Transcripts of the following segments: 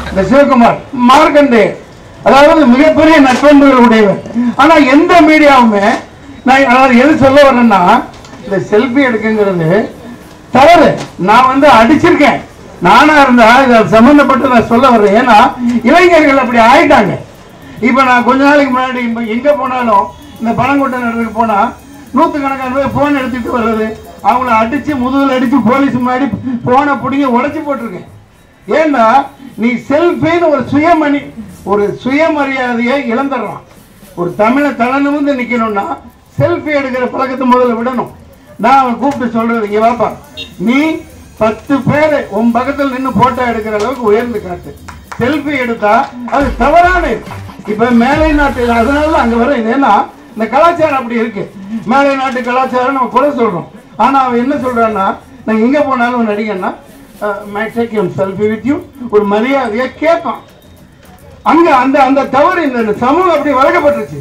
இந்த சிவகுமார் மார்க்கண்டே அதாவது மிகப்பெரிய நட்பண்புகள் உடையவர் ஆனா எந்த மீடியாவுமே நான் அதாவது எது சொல்ல வரேன்னா இந்த செல்ஃபி எடுக்குங்கிறது தவறு நான் வந்து அடிச்சிருக்கேன் நானா இருந்தா இதை சம்பந்தப்பட்டு நான் சொல்ல வர்றேன் ஏன்னா இளைஞர்கள் அப்படி ஆயிட்டாங்க இப்ப நான் கொஞ்ச நாளைக்கு முன்னாடி இப்ப எங்க போனாலும் இந்த பணங்கொட்டை நடத்துக்கு போனா நூத்துக்கணக்கான பேர் போன் எடுத்துட்டு வர்றது அவங்கள அடிச்சு முதுகுல அடிச்சு போலீஸ் முன்னாடி போனை பிடிங்க உடைச்சு போட்டிருக்கேன் ஏன்னா நீ செல்ஃபின்னு ஒரு சுயமணி ஒரு சுயமரியாதையை இழந்துடுறான் ஒரு தமிழை தலை நிமிர்ந்து நிக்கணும்னா செல்ஃபி எடுக்கிற பழக்கத்தை முதல்ல விடணும் நான் அவன் கூப்பிட்டு சொல்றது இங்க வாப்பா நீ பத்து பேர் உன் பக்கத்தில் நின்று போட்டோ எடுக்கிற அளவுக்கு உயர்ந்து காட்டு செல்ஃபி எடுத்தா அது தவறான இது. இப்ப மேலை நாட்டு அதனால அங்க வர ஏன்னா இந்த கலாச்சாரம் அப்படி இருக்கு மேலை நாட்டு கலாச்சாரம் நம்ம குறை சொல்றோம் ஆனா அவன் என்ன சொல்றான்னா நான் எங்க போனாலும் ஒரு நடிகன்னா my take you selfie with you ஒரு மரியாதையை கேட்பான் அங்க அந்த அந்த தவறு இந்த சமூகம் அப்படி வளர்க்கப்பட்டுருச்சு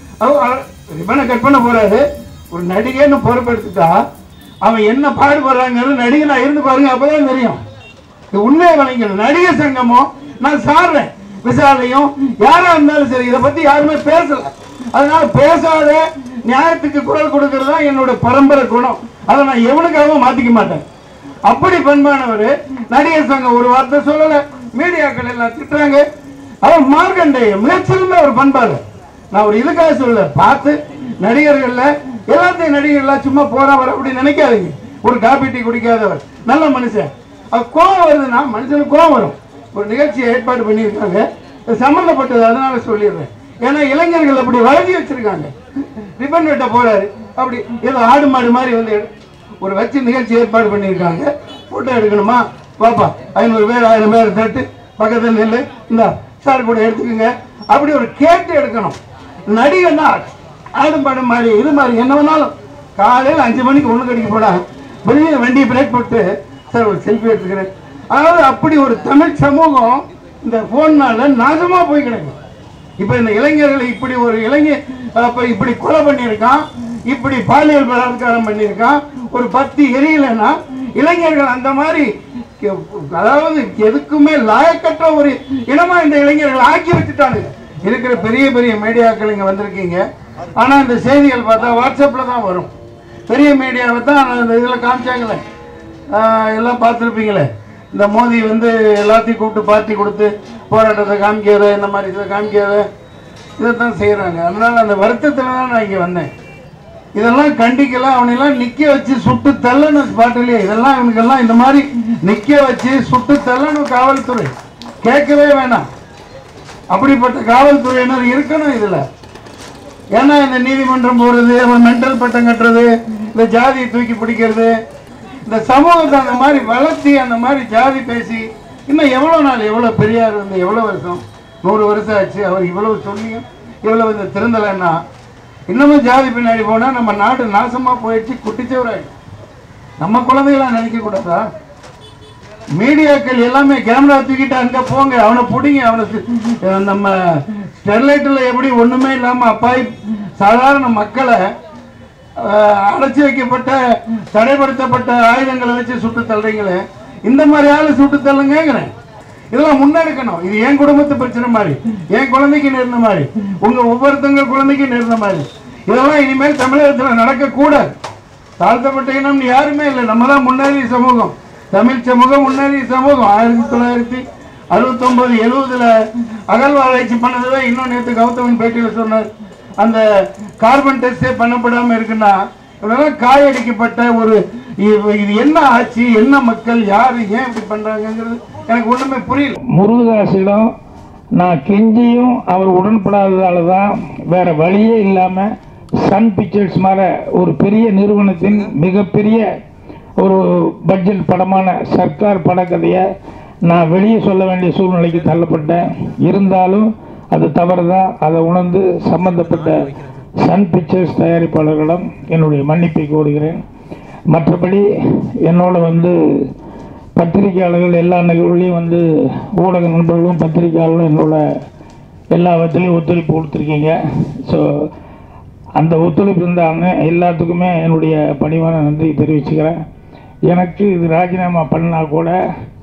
ரிப்பனை கட் பண்ண போறாரு ஒரு நடிகைன்னு பொறுப்பெடுத்துட்டா அவன் என்ன பாடுபடுறாங்கன்னு நடிகனா இருந்து பாருங்க அப்பதான் தெரியும் இது உண்மையை வழங்கணும் நடிகர் சங்கமும் நான் சாடுறேன் விசாலையும் யாரா இருந்தாலும் சரி இதை பத்தி யாருமே பேசல அதனால பேசாத நியாயத்துக்கு குரல் கொடுக்கறது தான் என்னோட பரம்பரை குணம் அதை நான் எவனுக்காகவும் மாத்திக்க மாட்டேன் அப்படி பண்பானவர் நடிகர் சங்கம் ஒரு வார்த்தை சொல்லல மீடியாக்கள் எல்லாம் திட்டுறாங்க அவர் மார்க்கண்டேய மிகச்சிறந்த ஒரு பண்பாளர் நான் ஒரு இதுக்காக சொல்ல பார்த்து நடிகர்கள்ல எல்லாத்தையும் நடிகர்கள்லாம் சும்மா போறவர் அப்படி நினைக்காதீங்க ஒரு காபி டீ குடிக்காதவர் நல்ல மனுஷன் அது கோவம் வருதுன்னா மனுஷனுக்கு கோவம் வரும் ஒரு நிகழ்ச்சியை ஏற்பாடு பண்ணியிருக்காங்க இது சம்பந்தப்பட்டது அதனால சொல்லிடுறேன் ஏன்னா இளைஞர்கள் அப்படி வளர்த்தி வச்சிருக்காங்க ரிப்பன் வெட்ட போறாரு அப்படி ஏதோ ஆடு மாடு மாதிரி வந்து எடு- ஒரு வச்சு நிகழ்ச்சி ஏற்பாடு பண்ணியிருக்காங்க போட்டோ எடுக்கணுமா பாப்பா ஐநூறு பேர் ஆயிரம் பேர் தட்டு பக்கத்தில் நில்லு இந்த சார் கூட எடுத்துக்கோங்க அப்படி ஒரு கேட்டு எடுக்கணும் நடிகன்னா ஆடும் பாடும் மாதிரி இது மாதிரி என்ன வேணாலும் காலையில் அஞ்சு மணிக்கு ஒன்று கடிக்க போனா வெளியே வண்டி பிரேக் போட்டு சார் ஒரு செல்ஃபி எடுத்துக்கிறேன் அதாவது அப்படி ஒரு தமிழ் சமூகம் இந்த ஃபோன்னால நாசமா போய் கிடக்கு இப்ப இந்த இளைஞர்களை இப்படி ஒரு இளைஞர் அப்ப இப்படி கொலை பண்ணியிருக்கான் இப்படி பாலியல் பலாத்காரம் பண்ணியிருக்கான் ஒரு பத்து எரியலைன்னா இளைஞர்கள் அந்த மாதிரி கே- அதாவது எதுக்குமே லாயக்கற்ற ஒரு இனமா இந்த இளைஞர்கள் ஆக்கி வச்சுட்டானுங்க இருக்கிற பெரிய பெரிய மீடியாக்கள் இங்க வந்திருக்கீங்க ஆனா இந்த செய்திகள் பார்த்தா வாட்ஸ்அப்ல தான் வரும் பெரிய மீடியாவை தான் அந்த இதுல காமிச்சாங்களே ஆஹ் எல்லாம் பார்த்துருப்பீங்களே இந்த மோதி வந்து எல்லாத்தையும் கூப்பிட்டு பார்ட்டி கொடுத்து போராட்டத்தை காமிக்காத இந்த மாதிரி இதை காமிக்காத இதைத்தான் செய்கிறாங்க அதனால அந்த வருத்தத்தில் தான் நான் இங்கே வந்தேன் இதெல்லாம் கண்டிக்கலாம் அவனெல்லாம் நிக்க வச்சு சுட்டு தள்ளணும் ஸ்பாட்டிலேயே இதெல்லாம் இவனுக்கெல்லாம் இந்த மாதிரி நிக்க வச்சு சுட்டு தள்ளணும் காவல்துறை கேட்கவே வேணாம் அப்படிப்பட்ட காவல்துறையினர் இருக்கணும் இதுல ஏன்னா இந்த நீதிமன்றம் போறது மென்டல் பட்டம் கட்டுறது இந்த ஜாதியை தூக்கி பிடிக்கிறது இந்த சமூகத்தை அந்த மாதிரி வளர்த்தி அந்த மாதிரி ஜாதி பேசி இன்னும் எவ்வளோ நாள் எவ்வளோ பெரியார் வந்து எவ்வளோ வருஷம் நூறு வருஷம் ஆச்சு அவர் இவ்வளவு சொல்லியும் இவ்வளவு இந்த திருந்தலைன்னா இன்னமும் ஜாதி பின்னாடி போனால் நம்ம நாடு நாசமாக போயிடுச்சு குட்டிச்சவராயிடும் நம்ம குழந்தைகளாம் நினைக்க கூடாதா மீடியாக்கள் எல்லாமே கேமரா தூக்கிட்டு அங்க போங்க அவனை பிடிங்க அவனை சி- அஹ் நம்ம ஸ்டெர்லைட்டில் எப்படி ஒண்ணுமே இல்லாம அப்பாய் சாதாரண மக்களை அஹ், அடைச்சி வைக்கப்பட்ட தடைப்படுத்தப்பட்ட ஆயுதங்களை வச்சு சுட்டு தள்ளுறீங்களே இந்த மாதிரி ஆளு சுட்டு தள்ளுங்கிறேன் இதெல்லாம் முன்னெடுக்கணும் இது என் குடும்பத்து பிரச்சனை மாதிரி என் குழந்தைக்கு நேர்ந்த மாதிரி உங்க ஒவ்வொருத்தங்க குழந்தைக்கு நேர்ந்த மாதிரி இதெல்லாம் இனிமேல் தமிழகத்தில் நடக்கக்கூடாது தாழ்த்தப்பட்ட இனம் யாருமே இல்லை நம்ம தான் முன்னேறிய சமூகம் தமிழ் சமூகம் முன்னேறிய சமூகம் ஆயிரத்தி தொள்ளாயிரத்தி அறுபத்தொன்பது எழுபதுல அகழ்வாராய்ச்சி பண்ணதுல இன்னும் நேற்று கௌதமன் பேட்டியில் சொன்னார் அந்த கார்பன் டெஸ்டே பண்ணப்படாம இருக்குன்னா இவரெல்லாம் காயடிக்கப்பட்ட ஒரு இது இது என்ன ஆட்சி என்ன மக்கள் யாரு ஏன் இப்படி பண்றாங்கங்கிறது எனக்கு ஒண்ணுமே புரியல முருகதாசிடம் நான் கெஞ்சியும் அவர் உடன்படாததால தான் வேற வழியே இல்லாமல் சன் பிக்சர்ஸ் மாதிரி ஒரு பெரிய நிறுவனத்தின் மிகப்பெரிய ஒரு பட்ஜெட் படமான சர்க்கார் படக்கதையை நான் வெளியே சொல்ல வேண்டிய சூழ்நிலைக்கு தள்ளப்பட்டேன் இருந்தாலும் அது தவறு தான் அதை உணர்ந்து சம்பந்தப்பட்ட சன் பிக்சர்ஸ் தயாரிப்பாளர்களிடம் என்னுடைய மன்னிப்பை கோருகிறேன் மற்றபடி என்னோட வந்து பத்திரிகையாளர்கள் எல்லா நிகழ்வுலையும் வந்து ஊடக நண்பர்களும் பத்திரிகையாளர்களும் என்னோட எல்லா விதத்துலையும் ஒத்துழைப்பு கொடுத்துருக்கீங்க ஸோ அந்த ஒத்துழைப்பு இருந்தாங்க எல்லாத்துக்குமே என்னுடைய பணிவான நன்றி தெரிவிச்சுக்கிறேன் எனக்கு இது ராஜினாமா பண்ணா கூட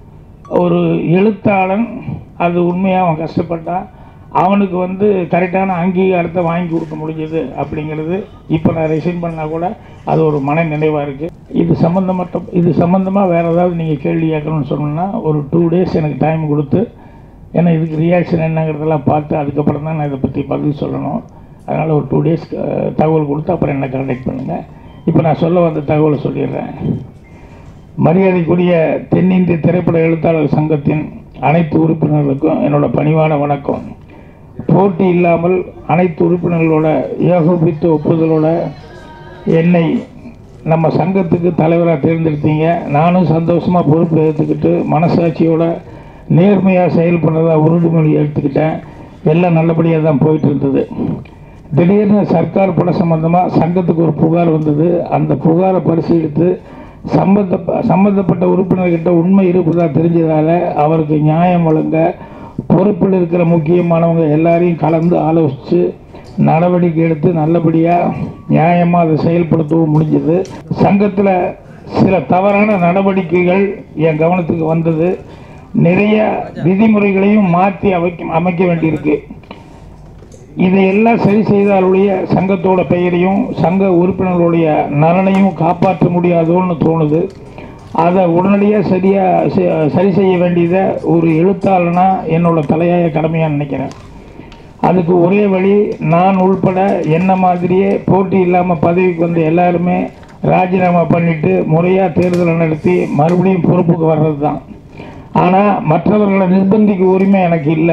ஒரு எழுத்தாளன் அது உண்மையாக அவன் கஷ்டப்பட்டான் அவனுக்கு வந்து கரெக்டான அங்கீகாரத்தை வாங்கி கொடுக்க முடிஞ்சது அப்படிங்கிறது இப்போ நான் ரிசைன் பண்ணால் கூட அது ஒரு மன நினைவாக இருக்குது இது சம்மந்தமற்ற இது சம்மந்தமாக வேறு ஏதாவது நீங்கள் கேள்வி கேட்கணும்னு சொன்னோன்னா ஒரு டூ டேஸ் எனக்கு டைம் கொடுத்து ஏன்னா இதுக்கு ரியாக்ஷன் என்னங்கிறதெல்லாம் பார்த்து அதுக்கப்புறம் தான் நான் இதை பற்றி பதில் சொல்லணும் அதனால் ஒரு டூ டேஸ் தகவல் கொடுத்து அப்புறம் என்ன கான்டாக்ட் பண்ணுங்கள் இப்போ நான் சொல்ல வந்த தகவலை சொல்லிடுறேன் மரியாதைக்குரிய தென்னிந்திய திரைப்பட எழுத்தாளர் சங்கத்தின் அனைத்து உறுப்பினர்களுக்கும் என்னோட பணிவான வணக்கம் போட்டி இல்லாமல் அனைத்து உறுப்பினர்களோட ஏகோபித்த ஒப்புதலோட என்னை நம்ம சங்கத்துக்கு தலைவராக தேர்ந்தெடுத்தீங்க நானும் சந்தோஷமாக பொறுப்பு ஏற்றுக்கிட்டு மனசாட்சியோட நேர்மையாக செயல்படுறதா உறுதிமொழி எடுத்துக்கிட்டேன் எல்லாம் நல்லபடியாக தான் போயிட்டு இருந்தது திடீர்னு சர்க்கார் படம் சம்பந்தமாக சங்கத்துக்கு ஒரு புகார் வந்தது அந்த புகாரை பரிசீலித்து சம்பந்த சம்பந்தப்பட்ட உறுப்பினர்கிட்ட உண்மை இருப்பதா தெரிஞ்சதால அவருக்கு நியாயம் வழங்க பொறுப்பில் இருக்கிற முக்கியமானவங்க எல்லாரையும் கலந்து ஆலோசித்து நடவடிக்கை எடுத்து நல்லபடியாக நியாயமாக அதை செயல்படுத்தவும் முடிஞ்சது சங்கத்தில் சில தவறான நடவடிக்கைகள் என் கவனத்துக்கு வந்தது நிறைய விதிமுறைகளையும் மாற்றி அமைக்க அமைக்க வேண்டியிருக்கு இதையெல்லாம் சரி செய்தாலுடைய சங்கத்தோட பெயரையும் சங்க உறுப்பினர்களுடைய நலனையும் காப்பாற்ற முடியாதோன்னு தோணுது அதை உடனடியாக சரியாக சரி செய்ய வேண்டியதை ஒரு எழுத்தாளனா என்னோட தலையாய கடமையாக நினைக்கிறேன் அதுக்கு ஒரே வழி நான் உள்பட என்ன மாதிரியே போட்டி இல்லாமல் பதவிக்கு வந்த எல்லாருமே ராஜினாமா பண்ணிட்டு முறையாக தேர்தலை நடத்தி மறுபடியும் பொறுப்புக்கு வர்றது தான் ஆனால் மற்றவர்களை நிர்பந்திக்க உரிமை எனக்கு இல்லை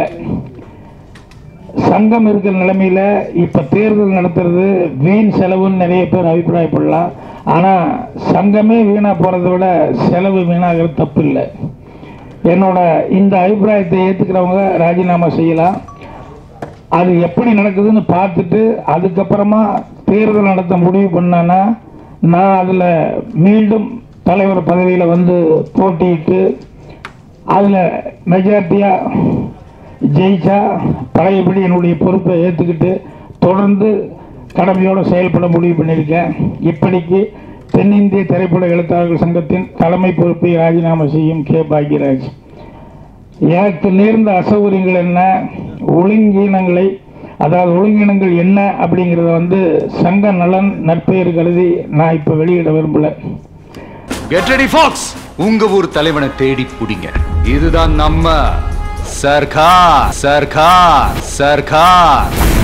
சங்கம் இருக்கிற நிலைமையில இப்ப தேர்தல் நடத்துறது வீண் செலவுன்னு நிறைய பேர் அபிப்பிராயப்படலாம் ஆனா சங்கமே வீணா போறதை விட செலவு வீணாகிறது தப்பு இல்லை என்னோட இந்த அபிப்பிராயத்தை ஏத்துக்கிறவங்க ராஜினாமா செய்யலாம் அது எப்படி நடக்குதுன்னு பார்த்துட்டு அதுக்கப்புறமா தேர்தல் நடத்த முடிவு பண்ணான்னா நான் அதில் மீண்டும் தலைவர் பதவியில் வந்து போட்டியிட்டு அதில் மெஜாரிட்டியாக ஜெயிச்சா பழையபடி என்னுடைய பொறுப்பை ஏற்றுக்கிட்டு தொடர்ந்து கடமையோடு செயல்பட முடிவு பண்ணியிருக்கேன் இப்படிக்கு தென்னிந்திய திரைப்பட எழுத்தாளர்கள் சங்கத்தின் தலைமை பொறுப்பை ராஜினாமா செய்யும் கே பாக்யராஜ் எனக்கு நேர்ந்த அசௌகரியங்கள் என்ன ஒழுங்கீனங்களை அதாவது ஒழுங்கீனங்கள் என்ன அப்படிங்கிறத வந்து சங்க நலன் நற்பெயர் கருதி நான் இப்போ வெளியிட விரும்பல கெட் ரெடி ஃபாக்ஸ் உங்க ஊர் தலைவனை தேடி புடிங்க இதுதான் நம்ம சர்க்கார் சர்க்கார் சர்க்கார்